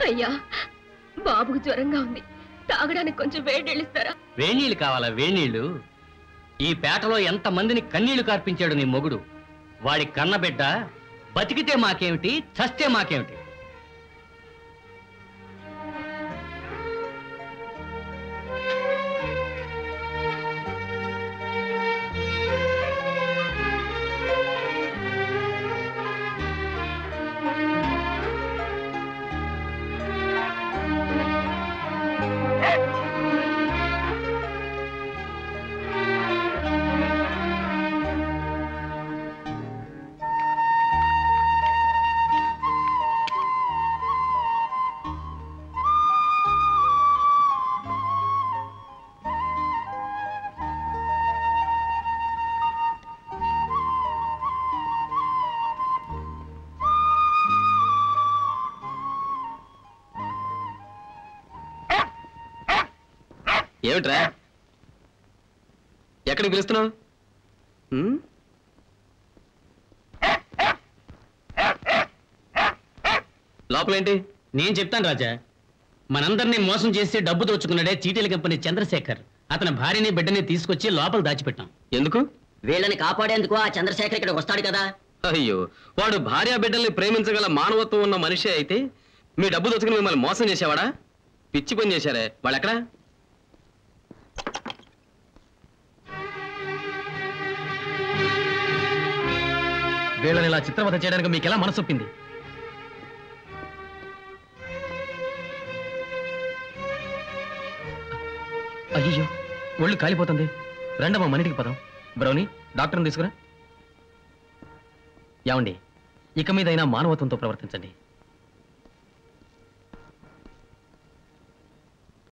అయ్యా బాబుకు జ్వరంగా ఉంది తాగడానికి కొంచెం వేడి ఇస్తారా వేణీళ్ళు కావాలా వేణీళ్ళు ఈ పేటలో ఎంత మందిని కన్నీళ్లు కార్పించాడు నీ మొగుడు వాడి కన్నబిడ్డ బతికితే మాకేమిటి చస్తే మాకేమిటి ఏమిట్రా ఎక్కడికి పిలుస్తున్నావు ఉమ్? లోపలేంటి నేను చెప్తాను రాజా మనందరినీ మోసం చేసి డబ్బు దోచుకున్నాడే చీటీల కంపెనీ చంద్రశేఖర్ అతని భార్యని బిడ్డని తీసుకొచ్చి లోపల దాచిపెట్టాం ఎందుకు వీళ్ళని కాపాడేందుకు ఆ చంద్రశేఖర్ ఇక్కడ వస్తాడు కదా అయ్యో వాడు భార్యా బిడ్డల్ని ప్రేమించగల మానవత్వం ఉన్న మనిషి అయితే మీ డబ్బు దొచ్చుకుని మిమ్మల్ని మోసం చేసేవాడా పిచ్చి పని చేశారే వాళ్ళెక్కడా వీళ్ళని ఇలా చిత్రవత చేయడానికి మీకు ఎలా మనసొప్పింది అయ్యో ఒళ్ళు కాలిపోతుంది రెండమ్మ మనిటికి పదం బ్రౌని డాక్టర్ని తీసుకురా ఏమండి ఇక మీదైనా మానవత్వంతో ప్రవర్తించండి